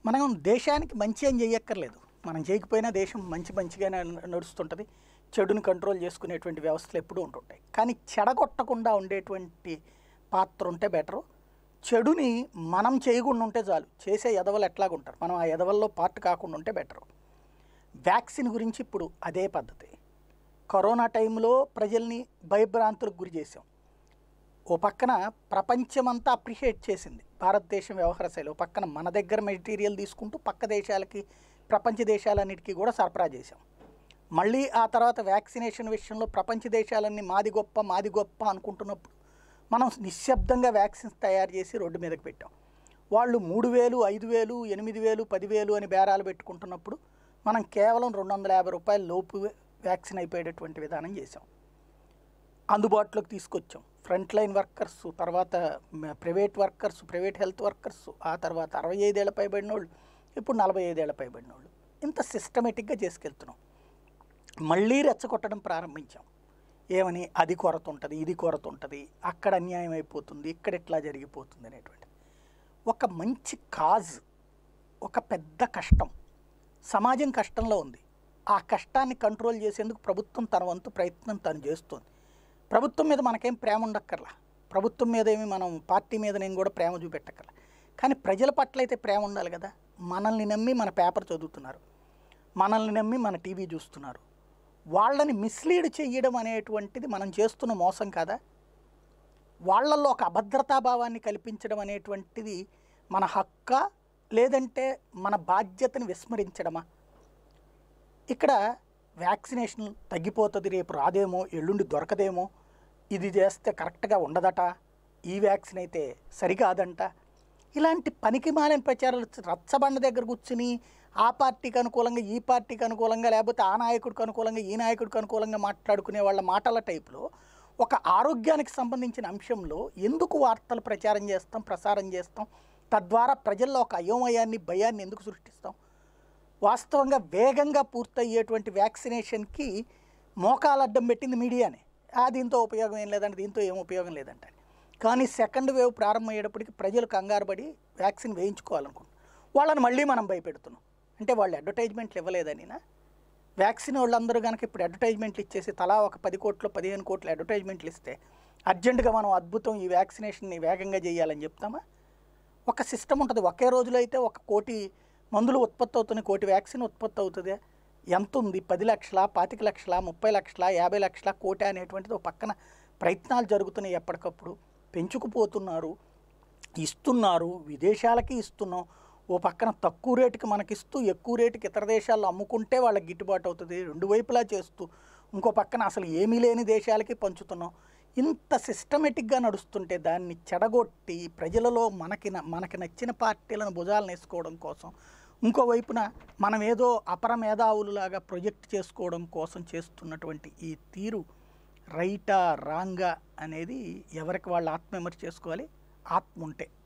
మనం దేశానికి మంచి అని చేయక్కర్లేదు మనం చేయకపోయినా దేశం మంచి మంచిగానే న- నడుస్తుంటుంది చెడుని కంట్రోల్ చేసుకునేటువంటి వ్యవస్థలు ఎప్పుడూ ఉంటుంటాయి కానీ చెడగొట్టకుండా ఉండేటువంటి పాత్ర ఉంటే బెటరు చెడుని మనం చేయకుండా ఉంటే చాలు చేసే ఎదవలు ఎట్లాగుంటారు మనం ఆ ఎదవల్లో పార్ట్ కాకుండా ఉంటే బెటరు వ్యాక్సిన్ గురించి ఇప్పుడు అదే పద్ధతి కరోనా టైంలో ప్రజల్ని భయభ్రాంతులకు గురి చేసాం ఓ పక్కన ప్రపంచమంతా అప్రిషియేట్ చేసింది భారతదేశం వ్యవహార శైలి ఓ పక్కన మన దగ్గర మెటీరియల్ తీసుకుంటూ పక్క దేశాలకి ప్రపంచ దేశాలన్నిటికీ కూడా సరఫరా చేసాం మళ్ళీ ఆ తర్వాత వ్యాక్సినేషన్ విషయంలో ప్రపంచ దేశాలన్నీ మాది గొప్ప మాది గొప్ప అనుకుంటున్నప్పుడు మనం నిశ్శబ్దంగా వ్యాక్సిన్స్ తయారు చేసి రోడ్డు మీదకి పెట్టాం వాళ్ళు మూడు వేలు ఐదు వేలు ఎనిమిది వేలు పదివేలు అని బేరాలు పెట్టుకుంటున్నప్పుడు మనం కేవలం రెండు వందల యాభై రూపాయల లోపు వ్యాక్సిన్ అయిపోయేటటువంటి విధానం చేసాం అందుబాటులోకి తీసుకొచ్చాం ఫ్రంట్ లైన్ వర్కర్స్ తర్వాత మ- private workers private health workers ఆ తర్వాత అరవై ఐదేళ్ల పైబడిన వాళ్ళు ఇప్పుడు నలభై ఐదేళ్ల పైబడిన వాళ్ళు ఇంత సిస్టమేటిక్గా చేసుకెళ్తున్నాం మళ్ళీ రెచ్చగొట్టడం ప్రారంభించాం ఏమని అది కొరత ఉంటుంది ఇది కొరత ఉంటుంది అక్కడ అన్యాయం అయిపోతుంది ఇక్కడ ఇట్లా జరిగిపోతుంది అనేటువంటి ఒక మంచి కాజ్ ఒక పెద్ద కష్టం సమాజం కష్టంలో ఉంది ఆ కష్టాన్ని కంట్రోల్ చేసేందుకు ప్రభుత్వం తన వంతు ప్రయత్నం తను చేస్తుంది ప్రభుత్వం మీద మనకేం ప్రేమ ఉండక్కర్లా ప్రభుత్వం మీద ఏమి మనం పార్టీ మీద నేను కూడా ప్రేమ చూపెట్టక్కర్లా కానీ ప్రజల పట్ల అయితే ప్రేమ ఉండాలి కదా మనల్ని నమ్మి మన పేపర్ చదువుతున్నారు మనల్ని నమ్మి మన టీవీ చూస్తున్నారు వాళ్ళని మిస్లీడ్ చేయడం అనేటువంటిది మనం చేస్తున్న మోసం కదా వాళ్ళల్లో ఒక అభద్రతాభావాన్ని కల్పించడం అనేటువంటిది మన హక్క లేదంటే మన బాధ్యతని విస్మరించడమా ఇక్కడ వ్యాక్సినేషన్ తగ్గిపోతుంది రేపు రాదేమో ఎల్లుండి దొరకదేమో ఇది చేస్తే కరెక్ట్గా ఉండదట ఈ వ్యాక్సిన్ అయితే సరికాదంట ఇలాంటి పనికి మాలిన ప్రచారాలు రచ్చబండ దగ్గర కూర్చుని ఆ పార్టీకి అనుకూలంగా ఈ పార్టీకి అనుకూలంగా లేకపోతే ఆ నాయకుడికి అనుకూలంగా ఈ నాయకుడికి అనుకూలంగా మాట్లాడుకునే వాళ్ళ మాటల టైపులో ఒక ఆరోగ్యానికి సంబంధించిన అంశంలో ఎందుకు వార్తలు ప్రచారం చేస్తాం ప్రసారం చేస్తాం తద్వారా ప్రజల్లో ఒక అయోమయాన్ని భయాన్ని ఎందుకు సృష్టిస్తాం వాస్తవంగా వేగంగా పూర్తయ్యేటువంటి వ్యాక్సినేషన్కి మోకాలు అడ్డం పెట్టింది మీడియానే ఆ దీంతో ఉపయోగం ఏం లేదంటే దీంతో ఏం ఉపయోగం లేదంట కానీ సెకండ్ వేవ్ ప్రారంభమయ్యేటప్పటికి ప్రజలు కంగారు పడి వ్యాక్సిన్ వేయించుకోవాలనుకుంటున్నారు వాళ్ళని మళ్ళీ మనం భయపెడుతున్నాం అంటే వాళ్ళు అడ్వర్టైజ్మెంట్లు ఇవ్వలేదనినా వ్యాక్సిన్ వాళ్ళందరూ కనుక ఇప్పుడు అడ్వర్టైజ్మెంట్లు ఇచ్చేసి తలా ఒక పది కోట్లు పదిహేను కోట్లు అడ్వర్టైజ్మెంట్లు ఇస్తే అర్జెంటుగా మనం అద్భుతం ఈ వ్యాక్సినేషన్ని వేగంగా చేయాలని చెప్తామా ఒక సిస్టమ్ ఉంటుంది ఒకే రోజులో అయితే ఒక కోటి మందులు ఉత్పత్తి అవుతున్నాయి కోటి వ్యాక్సిన్ ఉత్పత్తి అవుతుంది ఎంత ఉంది పది లక్షల పాతిక లక్షల ముప్పై లక్షల యాభై లక్షల కోటి అనేటువంటిది ఒక పక్కన ప్రయత్నాలు జరుగుతున్నాయి ఎప్పటికప్పుడు పెంచుకుపోతున్నారు ఇస్తున్నారు విదేశాలకి ఇస్తున్నాం ఓ పక్కన తక్కువ రేటుకి మనకిస్తూ ఎక్కువ రేటుకి ఇతర దేశాల్లో అమ్ముకుంటే వాళ్ళకి గిట్టుబాటు అవుతుంది రెండు వైపులా చేస్తూ ఇంకో పక్కన అసలు ఏమీ లేని దేశాలకి పంచుతున్నాం ఇంత సిస్టమేటిక్గా నడుస్తుంటే దాన్ని చెడగొట్టి ప్రజలలో మనకి న- మనకి నచ్చిన పార్టీలను భుజాలను వేసుకోవడం కోసం ఇంకోవైపున మనం ఏదో అపర మేధావులులాగా ప్రొజెక్ట్ చేసుకోవడం కోసం చేస్తున్నటువంటి ఈ తీరు రైటా రాంగా అనేది ఎవరికి వాళ్ళు ఆత్మవిమర్శ చేసుకోవాలి ఆత్మ ఉంటే